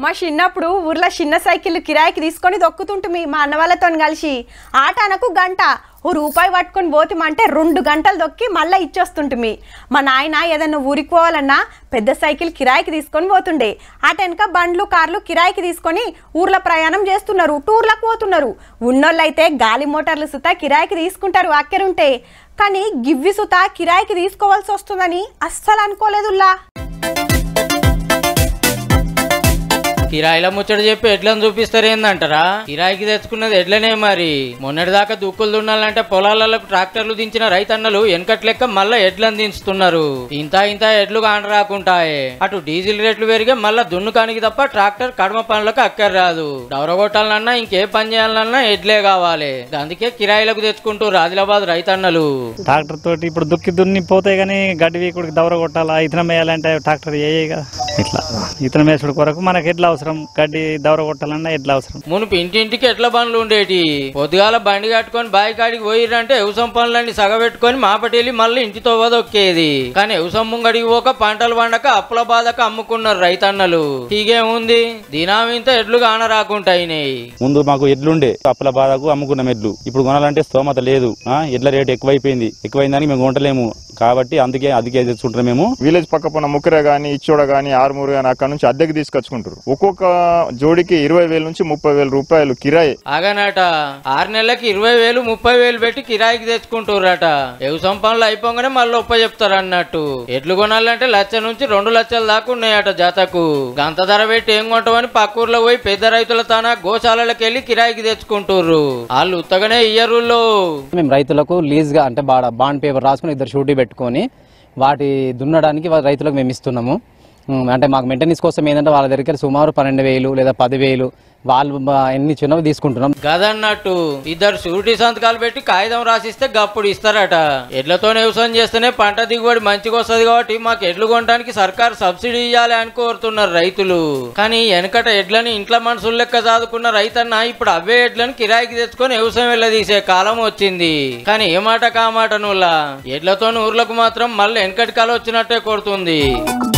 మా చిన్నప్పుడు ఊర్లో చిన్న సైకిల్ కిరాయికి తీసుకొని దొక్కుతుంటుమి మా అన్న వాళ్ళతో కలిసి ఆట అనకు గంట ఓ రూపాయి పట్టుకొని పోతిమంటే రెండు గంటలు దొక్కి మళ్ళీ ఇచ్చొస్తుంటుమి మా నాయన ఏదన్నా ఊరికి పోవాలన్నా పెద్ద సైకిల్ కిరాయికి తీసుకొని పోతుండే ఆట వెనక బండ్లు కార్లు కిరాయికి తీసుకొని ఊర్లో ప్రయాణం చేస్తున్నారు టూర్లకు పోతున్నారు ఉన్నోళ్ళైతే గాలి మోటార్లు సుతా కిరాయికి తీసుకుంటారు అక్కరుంటే కానీ గివ్వి సుతా కిరాయికి తీసుకోవాల్సి వస్తుందని అస్సలు అనుకోలేదుల్లా కిరాయిల ముచ్చట చెప్పి ఎడ్లను చూపిస్తారు ఏందంటారా కిరాయికి తెచ్చుకున్నది ఎడ్లనే మరి మొన్నటిదాకా దుక్కులు దున్నాలంటే పొలాలకు ట్రాక్టర్లు దించిన రైతన్నలు వెనకట్ లెక్క మళ్ళా ఎడ్లను దించుతున్నారు ఇంత ఇంత ఎడ్లు కానరాకుంటాయే అటు డీజిల్ రేట్లు పెరిగే మళ్ళా దున్నుకానికి తప్ప ట్రాక్టర్ కడమ పనులకు అక్కర్ రాదు డౌరగొట్టాలన్నా ఇంకే పని చేయాలన్నా ఎడ్లే కావాలి అందుకే కిరాయిలకు తెచ్చుకుంటూ ఆదిలాబాద్ రైతన్నలు ట్రాక్టర్ తోటి ఇప్పుడు దుక్కి దున్ని పోతే గానీ గడ్డి వీకుడికి దవర కొట్టాలా ఇతనం వేయాలంటే ట్రాక్టర్ వేయే కదా ఇట్లా ఇతనం వేసుడు కొరకు మనకి ఎట్లా అవసరం గడ్డి దవర కొట్టాలన్నా ఎట్లా అవసరం మునుపు ఇంటింటికి ఎట్ల బండ్లు ఉండేటి పొద్దుగాల బండి కట్టుకొని బాయి కాడికి పోయిరంటే వ్యవసాయం పనులన్నీ సగబెట్టుకొని మాపటెళ్ళి మళ్ళీ ఇంటితో వదొక్కేది కానీ వ్యవసాయం ముంగడికి పోక పంటలు పండక అప్పుల బాధక అమ్ముకున్నారు రైతన్నలు ఉంది దినామింత ఎడ్లు కానరాకుంటాయినాయి ముందు మాకు ఎడ్లుండే అప్పుల బాధకు అమ్ముకున్నాం ఎడ్లు ఇప్పుడు కొనాలంటే స్తోమత లేదు ఆ ఎడ్ల రేటు ఎక్కువైపోయింది ఎక్కువైందని మేము కొంటలేము కాబట్టి అందుకే అందుకే తెచ్చుకుంటున్నాం మేము విలేజ్ పక్క పోన ముక్కెర గాని ఇచ్చోడ గాని ఆరుమూరు గాని అక్కడ నుంచి అద్దెకి తీసుకొచ్చుకుంటారు ఒక్కొక్క జోడికి ఇరవై వేల నుంచి ముప్పై వేల రూపాయలు కిరాయి ఆగనట ఆరు నెలలకి ఇరవై వేలు ముప్పై వేలు పెట్టి కిరాయికి తెచ్చుకుంటారట వ్యవసాయం పనులు అయిపోగానే మళ్ళీ ఒప్ప చెప్తారు అన్నట్టు ఎడ్లు కొనాలంటే లక్ష నుంచి రెండు లక్షల దాకా ఉన్నాయట జాతకు గంత ధర పెట్టి ఏం కొంటామని పక్కూర్లో పోయి పెద్ద రైతుల తాన గోశాలలకు వెళ్ళి కిరాయికి తెచ్చుకుంటారు వాళ్ళు ఉత్తగానే ఇయ్యరులో మేము రైతులకు లీజ్గా అంటే బాడ బాండ్ పేపర్ రాసుకుని ఇద్దరు షూటీ పెట్టుకొని వాటి దున్నడానికి వా- రైతులకు మేము ఇస్తున్నాము ఉమ్, అంటే మాకు మెయింటెనెన్స్ కోసం ఏంటంటే వాళ్ళ దగ్గర సుమారు పన్నెండు వేలు లేదా పదివేలు వాళ్ళు బా- ఎన్ని చిన్నవి తీసుకుంటున్నాం గదన్నట్టు ఇద్దరు షూరిటీ సంతకాలు పెట్టి కాగితం రాసిస్తే గప్పుడు ఇస్తారట ఎడ్లతో వ్యవసాయం చేస్తేనే పంట దిగుబడి మంచిగా వస్తుంది కాబట్టి మాకు ఎడ్లు కొనడానికి సర్కారు సబ్సిడీ ఇవ్వాలి అని కోరుతున్నారు రైతులు కానీ వెనకట ఎడ్లని ఇంట్లో మనుషులు లెక్క చదువుకున్న రైతన్న ఇప్పుడు అవే ఎడ్లను కిరాయికి తెచ్చుకొని వ్యవసాయం వెళ్ళదీసే కాలం వచ్చింది కానీ ఏ మాట కామాట నువ్వులా ఎడ్లతో ఊర్లకు మాత్రం మళ్ళీ వెనకటి కాలం వచ్చినట్టే కొడుతుంది